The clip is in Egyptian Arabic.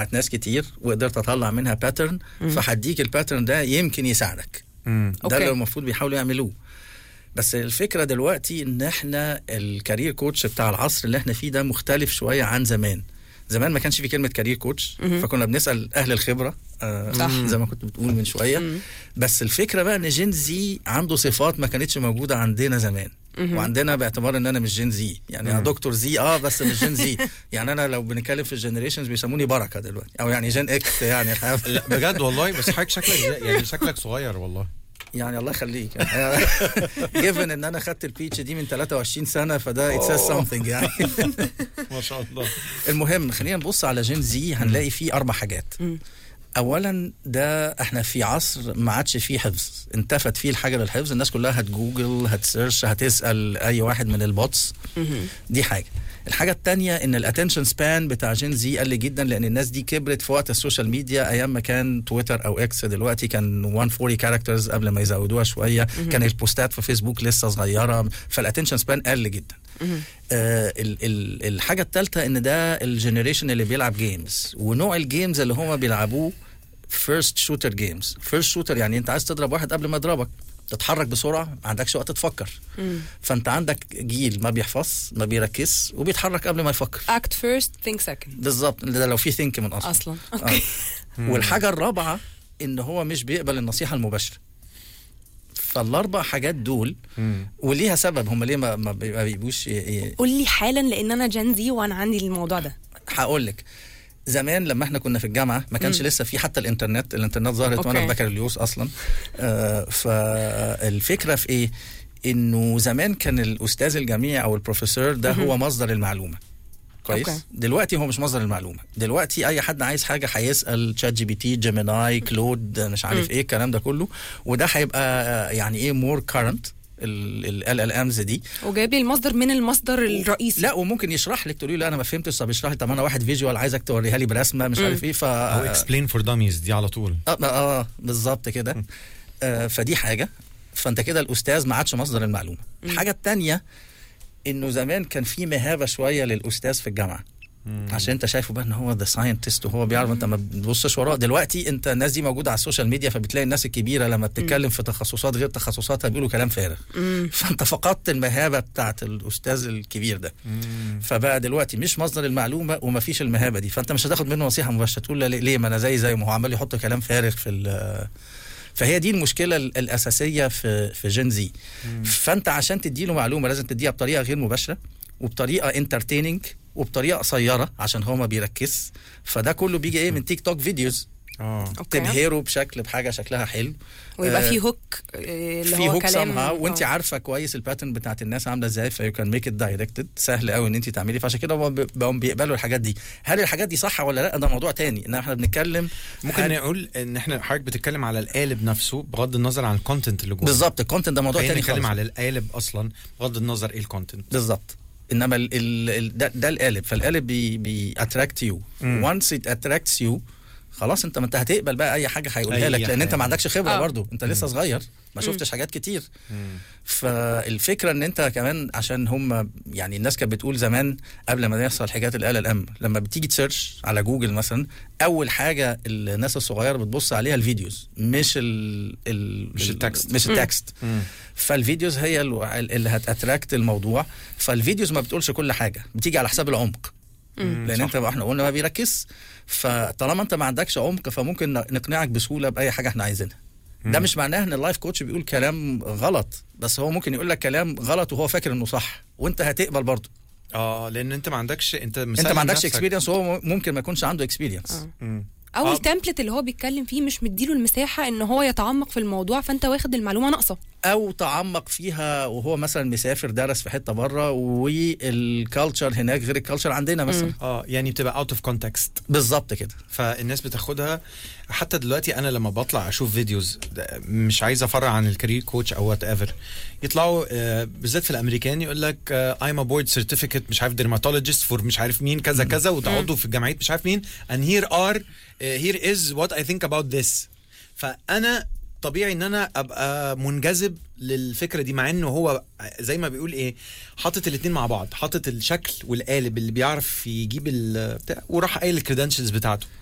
ناس كتير وقدرت اطلع منها باترن فهديك الباترن ده يمكن يساعدك مم. ده أوكي. اللي المفروض بيحاولوا يعملوه بس الفكره دلوقتي ان احنا الكارير كوتش بتاع العصر اللي احنا فيه ده مختلف شويه عن زمان زمان ما كانش في كلمه كارير كوتش فكنا بنسال اهل الخبره آه صح. زي ما كنت بتقول من شويه بس الفكره بقى ان جين زي عنده صفات ما كانتش موجوده عندنا زمان وعندنا باعتبار ان انا مش جين زي يعني انا دكتور زي اه بس مش جين زي يعني انا لو بنتكلم في الجنريشنز بيسموني بركه دلوقتي او يعني جين اكس يعني الحقيقة. لا بجد والله بس حضرتك شكلك زي- يعني شكلك صغير والله يعني الله يخليك جيفن ان انا خدت البيتش دي من 23 سنه فده اتس سمثينج يعني ما شاء الله المهم خلينا نبص على جين زي هنلاقي فيه اربع حاجات اولا ده احنا في عصر ما عادش فيه حفظ انتفت فيه الحاجه للحفظ الناس كلها هتجوجل هتسيرش هتسال اي واحد من البوتس دي حاجه الحاجه الثانيه ان الاتنشن سبان بتاع جين زي قل جدا لان الناس دي كبرت في وقت السوشيال ميديا ايام ما كان تويتر او اكس دلوقتي كان 140 كاركترز قبل ما يزودوها شويه كان البوستات في فيسبوك لسه صغيره فالاتنشن سبان قل جدا آه ال ال الحاجه الثالثه ان ده الجنريشن اللي بيلعب جيمز ونوع الجيمز اللي هم بيلعبوه فيرست شوتر جيمز فيرست شوتر يعني انت عايز تضرب واحد قبل ما يضربك تتحرك بسرعه ما عندكش وقت تفكر فانت عندك جيل ما بيحفظ ما بيركز وبيتحرك قبل ما يفكر act first think second بالظبط ده لو في ثينك من اصلا اصلا آه. والحاجه الرابعه ان هو مش بيقبل النصيحه المباشره فالاربع حاجات دول مم. وليها سبب هم ليه ما ما بي- ما بيبقوش ي- ي- قول لي حالا لان انا جان زي وانا عندي الموضوع ده هقول لك زمان لما احنا كنا في الجامعه ما كانش لسه في حتى الانترنت الانترنت ظهرت وانا في أوكي. بكالوريوس اصلا آه فالفكره في ايه انه زمان كان الاستاذ الجامعي او البروفيسور ده هو مصدر المعلومه كويس أوكي. دلوقتي هو مش مصدر المعلومه دلوقتي اي حد عايز حاجه هيسال تشات جي بي تي جيميناي كلود مش عارف ايه الكلام ده كله وده هيبقى آه، يعني ايه مور كارنت ال ال امز دي وجايب لي المصدر من المصدر الرئيسي لا وممكن يشرح لك تقولي له لا انا ما فهمتش طب اشرح لي طب انا واحد فيجوال عايزك توريها لي برسمه مش عارف ايه ف او اكسبلين فور داميز دي على طول اه, آه بالظبط كده آه فدي حاجه فانت كده الاستاذ ما عادش مصدر المعلومه الحاجه الثانيه انه زمان كان في مهابه شويه للاستاذ في الجامعه عشان انت شايفه بقى ان هو ذا ساينتست وهو بيعرف انت ما بتبصش وراه دلوقتي انت الناس دي موجوده على السوشيال ميديا فبتلاقي الناس الكبيره لما بتتكلم في تخصصات غير تخصصاتها بيقولوا كلام فارغ فانت فقدت المهابه بتاعت الاستاذ الكبير ده فبقى دلوقتي مش مصدر المعلومه وما فيش المهابه دي فانت مش هتاخد منه نصيحه مباشره تقول له ليه- ليه ما انا زي زي ما هو عمال يحط كلام فارغ في ال- فهي دي المشكله ال- الاساسيه في في جين زي فانت عشان تديله معلومه لازم تديها بطريقه غير مباشره وبطريقه انترتيننج وبطريقه قصيره عشان هو ما بيركزش فده كله بيجي ايه من تيك توك فيديوز اه اوكي تبهره بشكل بحاجه شكلها حلو ويبقى آه، في هوك آه، اللي في هو هوك كلام سامها وانت آه. عارفه كويس الباترن بتاعت الناس عامله ازاي فيو كان ميك ات دايركتد سهل قوي ان انت تعملي فعشان كده هم بي- بقوا بيقبلوا الحاجات دي هل الحاجات دي صح ولا لا ده موضوع تاني ان احنا بنتكلم ممكن هل- نقول ان احنا حضرتك بتتكلم على القالب نفسه بغض النظر عن الكونتنت اللي جوه بالظبط الكونتنت ده موضوع خلينا تاني نتكلم خالص على القالب اصلا بغض النظر ايه الكونتنت بالظبط انما ال ال ال ده, ده القالب فالقالب بي بي اتراكت يو مم. وانس ات اتراكتس يو خلاص انت ما انت هتقبل بقى اي حاجه هيقولها أي لك لان انت حاجة. ما عندكش خبره آه. برضو انت لسه صغير ما شفتش حاجات كتير فالفكره ان انت كمان عشان هم يعني الناس كانت بتقول زمان قبل ما يحصل حكايه ال الام لما بتيجي تسيرش على جوجل مثلا اول حاجه الناس الصغيره بتبص عليها الفيديوز مش ال ال مش التكست. مش التكست فالفيديوز هي الو- اللي هتاتراكت الموضوع فالفيديوز ما بتقولش كل حاجه بتيجي على حساب العمق لان انت احنا قلنا ما بيركز فطالما انت ما عندكش عمق فممكن نقنعك بسهوله باي حاجه احنا عايزينها ده مش معناه ان اللايف كوتش بيقول كلام غلط بس هو ممكن يقول لك كلام غلط وهو فاكر انه صح وانت هتقبل برضه اه لان انت ما عندكش انت انت ما عندكش اكسبيرينس وهو ممكن ما يكونش عنده اكسبيرينس آه. او آه. التمبلت اللي هو بيتكلم فيه مش مديله المساحه ان هو يتعمق في الموضوع فانت واخد المعلومه ناقصه او تعمق فيها وهو مثلا مسافر درس في حته بره والكالتشر هناك غير الكالتشر عندنا مثلا اه يعني بتبقى اوت اوف كونتكست بالظبط كده فالناس بتاخدها حتى دلوقتي انا لما بطلع اشوف فيديوز ده مش عايز افرع عن الكارير كوتش او وات ايفر يطلعوا آه، بالذات في الامريكان يقول لك ايم ا بورد سيرتيفيكت مش عارف ديرماتولوجيست فور مش عارف مين كذا كذا وتقعدوا في الجامعات مش عارف مين and here are uh, here is what I think about this فانا طبيعي ان انا ابقى منجذب للفكره دي مع انه هو زي ما بيقول ايه حاطط الاتنين مع بعض حاطط الشكل والقالب اللي بيعرف يجيب ال- بتاع وراح قايل الكريدنشلز بتاعته